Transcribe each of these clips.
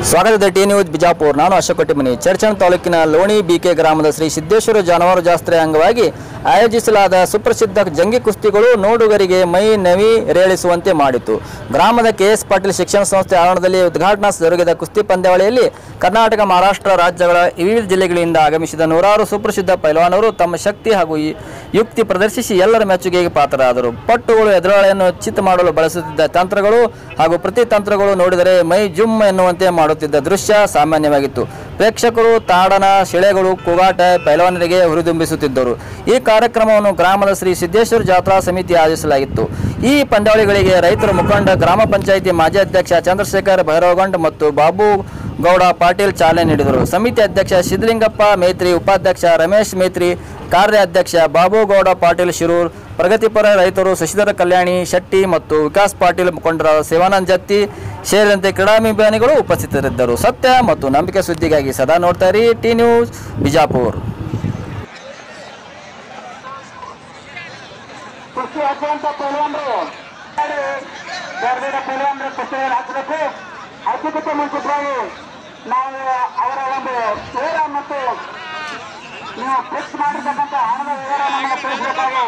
ಸ್ವಾಗತದ T news Bijapur ನಾನು ಅಶೋಕ್ ಕೊಟ್ಟಿಮನಿ ಚರ್ಚನ್ ತಾಲೂಕಿನ ಲೋಣಿ BK ಗ್ರಾಮದ ಶ್ರೀ ಸಿದ್ದೇಶ್ವರ ಜಾನುವಾರು ಜಾತ್ರೆ ಅಂಗವಾಗಿ ಆಯೋಜಿಸಲಾದ ಸುಪ್ರಸಿದ್ಧ ಜಂಗಿ ಕುಸ್ತಿಗಳು ನೋಡುಗರಿಗೆ ಮೈ ನವಿರೇಳಿಸುವಂತೆ ಮಾಡಿತು ಗ್ರಾಮದ ಕೆಎಸ್ ಪಾಟೀಲ್ ಶಿಕ್ಷಣ ಸಂಸ್ಥೆ ಆವರಣದಲ್ಲಿ ಉದ್ಘಾಟನಾ ಜರುಗಿದ ಕುಸ್ತಿ ಪಂದ್ಯಾವಳಿಯಲ್ಲಿ ಕರ್ನಾಟಕ ಮಹಾರಾಷ್ಟ್ರ ರಾಜ್ಯಗಳ ವಿವಿಧ ಜಿಲ್ಲೆಗಳಿಂದ ಆಗಮಿಸಿದ ನೂರಾರು ಸುಪ್ರಸಿದ್ಧ ಪೈಲ್ವಾನರು ತಮ್ಮ ಶಕ್ತಿ ಹಾಗೂ ಈ ಯುಕ್ತಿ ಪ್ರದರ್ಶಿಸಿ ಎಲ್ಲರ ಮೆಚ್ಚುಗೆಗೆ ಪಾತ್ರರಾದರು ಪಟ್ಟುಗಳು ಎದುರಾಳಿಯನ್ನು ಚಿತ್ ಮಾಡಲು ಬಳಸುತ್ತಿದ್ದ ತಂತ್ರಗಳು ಹಾಗೂ ಪ್ರತಿ ತಂತ್ರಗಳು ನೋಡಿದರೆ ಮೈ ಜುಮ್ ಎನ್ನುವಂತೆ ಮಾಡುತ್ತಿದ್ದ ದೃಶ್ಯ ಸಾಮಾನ್ಯವಾಗಿತ್ತು ಪ್ರೇಕ್ಷಕರು ತಾಡನ ಶಿಳೆಗಳು ಕೂಗಾಟ ಪೈಲವಾನರಿಗೆ ಹುರಿದುಂಬಿಸುತ್ತಿದ್ದರು ಈ ಕಾರ್ಯಕ್ರಮವನ್ನು ಗ್ರಾಮದ ಶ್ರೀ ಸಿದ್ದೇಶ್ವರ ಜಾತ್ರಾ ಸಮಿತಿ ಆಯೋಜಿಸಲಾಗಿತ್ತು ಈ ಪಂದ್ಯಾವಳಿಗಳಿಗೆ ರೈತರ ಮುಖಂಡ ಗ್ರಾಮ ಪಂಚಾಯಿತಿ ಮಾಜಿ ಅಧ್ಯಕ್ಷ ಚಂದ್ರಶೇಖರ್ ಭೈರವಗಂಡ್ ಮತ್ತು ಬಾಬು ಗೌಡ ಪಾಟೀಲ್ ಚಾಲನೆ ನೀಡಿದರು ಸಮಿತಿ ಅಧ್ಯಕ್ಷ ಸಿದ್ದಲಿಂಗಪ್ಪ ಮೇತ್ರಿ ಉಪಾಧ್ಯಕ್ಷ ರಮೇಶ್ ಮೇತ್ರಿ ಕಾರ್ಯಾಧ್ಯಕ್ಷ ಬಾಬುಗೌಡ ಪಾಟೀಲ್ ಶಿರೂರ್ ಪ್ರಗತಿಪರ ರೈತರು ಶಶಿಧರ ಕಲ್ಯಾಣಿ ಶೆಟ್ಟಿ ಮತ್ತು ವಿಕಾಸ್ ಪಾಟೀಲ್ ಮುಖಂಡರಾದ ಶಿವಾನಂದ್ ಜತ್ತಿ ಸೇರಿದಂತೆ ಕ್ರೀಡಾಭಿಮಾನಿಗಳು ಉಪಸ್ಥಿತರಿದ್ದರು ಸತ್ಯ ಮತ್ತು ನಂಬಿಕೆ ಸುದ್ದಿಗಾಗಿ ಸದಾ ನೋಡ್ತಾ ಇರಿ ಟಿ ನ್ಯೂಸ್ ಬಿಜಾಪುರ್ ಕುಸ್ತಿ ಹಾಕುವಂತ ಪೈಲ್ವಾನ್ರು ಬೇರೆ ಬೇರೆ ಪೈಲ್ವಾನ್ರು ಕುಸ್ತಿಯನ್ನು ಹಾಕಬೇಕು ಅದಕ್ಕಿಂತ ಮುಂಚಿತವಾಗಿ ನಾವು ಅವರ ಒಂದು ವಿವರ ಮತ್ತು ನೀವು ಫಿಕ್ಸ್ ಮಾಡಿರ್ತಕ್ಕಂಥ ಹಣದ ವಿವರ ನಮಗೆ ತಿಳಿಸಬೇಕಾಗಿ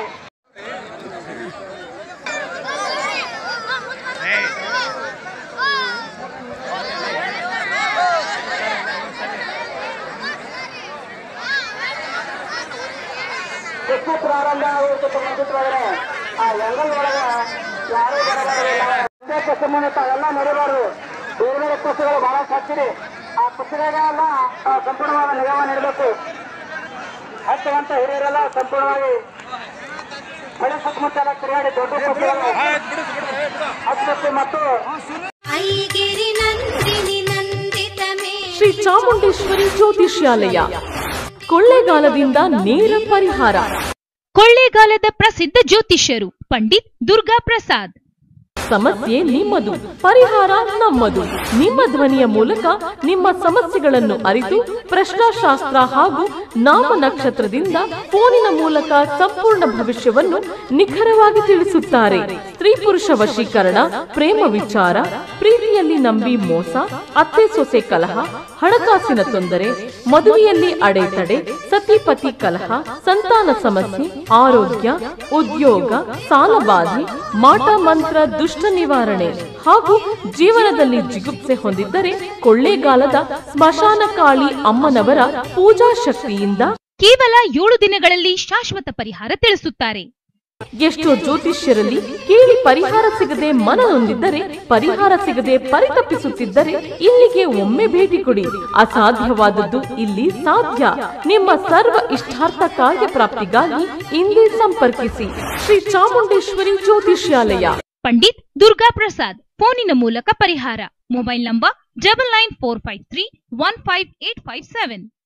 ಕುಸ್ತಿ ಪ್ರಾರಂಭ ಆಗೋದಕ್ಕೆ ಮುಂಚಿತವಾಗಿ ಆ ಎಂಗಲ್ ಒಳಗೆ ಯಾರೂ ಬರಬಾರದಿಲ್ಲ ಒಂದೇ ಕುಸ್ತಿ ಮುಂದೆ ತಾವೆಲ್ಲ ನಡೀಬಾರ್ದು ಬೇರೆ ಬೇರೆ ಕುಸ್ತಿಗಳು ಬಹಳಷ್ಟು ಹಚ್ಚಿರಿ ಆ ಕುಸ್ತಿಗಳಿಗೆಲ್ಲ ಆ, ಸಂಪೂರ್ಣವಾದ ನಿಗಮ ನೀಡಬೇಕು ಹಚ್ಚುವಂತ ಹಿರಿಯರೆಲ್ಲ ಸಂಪೂರ್ಣವಾಗಿ ಮಳೆ ಸುತ್ತಮುತ್ತ ಎಲ್ಲ ತಿರುಗಾಡಿ ದೊಡ್ಡ ಕುಸ್ತಿಗಳು ಹಚ್ಚಬೇಕು ಮತ್ತು ಐಗಿರಿ ನಂದಿನಿ ನಂದಿತ ಮೇ ಶ್ರೀ ಚಾಮುಂಡೇಶ್ವರಿ ಜ್ಯೋತಿಷ್ಯಾಲಯ ಕೊಳ್ಳೇಗಾಲದಿಂದ ನೇರ ಪರಿಹಾರ ಕೊಳ್ಳೇಗಾಲದ ಪ್ರಸಿದ್ಧ ಜ್ಯೋತಿಷ್ಯರು ಪಂಡಿತ್ ದುರ್ಗಾ ಪ್ರಸಾದ್ ಸಮಸ್ಯೆ ನಿಮ್ಮದು ಪರಿಹಾರ ನಮ್ಮದು ನಿಮ್ಮ ಧ್ವನಿಯ ಮೂಲಕ ನಿಮ್ಮ ಸಮಸ್ಯೆಗಳನ್ನು ಅರಿತು ಪ್ರಶ್ನಾಶಾಸ್ತ್ರ ಹಾಗೂ ನಾಮ ನಕ್ಷತ್ರದಿಂದ ಫೋನಿನ ಮೂಲಕ ಸಂಪೂರ್ಣ ಭವಿಷ್ಯವನ್ನು ನಿಖರವಾಗಿ ತಿಳಿಸುತ್ತಾರೆ ಸ್ತ್ರೀ ಪುರುಷ ವಶೀಕರಣ ಪ್ರೇಮ ವಿಚಾರ ಪ್ರೀತಿಯಲ್ಲಿ ನಂಬಿ ಮೋಸ ಅತ್ತೆ ಸೊಸೆ ಕಲಹ ಹಣಕಾಸಿನ ತೊಂದರೆ ಮದುವೆಯಲ್ಲಿ ಅಡೆತಡೆ ಸತಿಪತಿ ಕಲಹ ಸಂತಾನ ಸಮಸ್ಯೆ ಆರೋಗ್ಯ ಉದ್ಯೋಗ ಸಾಲಬಾಧೆ ಮಾಟ ಮಂತ್ರ ದುಷ್ಟ ನಿವಾರಣೆ ಹಾಗೂ ಜೀವನದಲ್ಲಿ ಜಿಗುಪ್ಸೆ ಹೊಂದಿದ್ದರೆ ಕೊಳ್ಳೇಗಾಲದ ಸ್ಮಶಾನ ಕಾಳಿ ಅಮ್ಮನವರ ಪೂಜಾ ಶಕ್ತಿಯಿಂದ ಕೇವಲ ಏಳು ದಿನಗಳಲ್ಲಿ ಶಾಶ್ವತ ಪರಿಹಾರ ತಿಳಿಸುತ್ತಾರೆ ಎಷ್ಟೋ ಜ್ಯೋತಿಷ್ಯರಲ್ಲಿ ಕೇಳಿ ಪರಿಹಾರ ಸಿಗದೆ ಮನನೊಂದಿದ್ದರೆ ಪರಿಹಾರ ಸಿಗದೆ ಪರಿತಪಿಸುತ್ತಿದ್ದರೆ ಇಲ್ಲಿಗೆ ಒಮ್ಮೆ ಭೇಟಿ ಕೊಡಿ ಅಸಾಧ್ಯವಾದದ್ದು ಇಲ್ಲಿ ಸಾಧ್ಯ ನಿಮ್ಮ ಸರ್ವ ಇಷ್ಟಾರ್ಥ ಕಾರ್ಯ ಪ್ರಾಪ್ತಿಗಾಗಿ ಇಂದೇ ಸಂಪರ್ಕಿಸಿ ಶ್ರೀ ಚಾಮುಂಡೇಶ್ವರಿ ಜ್ಯೋತಿಷ್ಯಾಲಯ ಪಂಡಿತ್ ದುರ್ಗಾ ಪ್ರಸಾದ್ ಫೋನಿನ ಮೂಲಕ ಪರಿಹಾರ mobile number double nine four five three one five eight five seven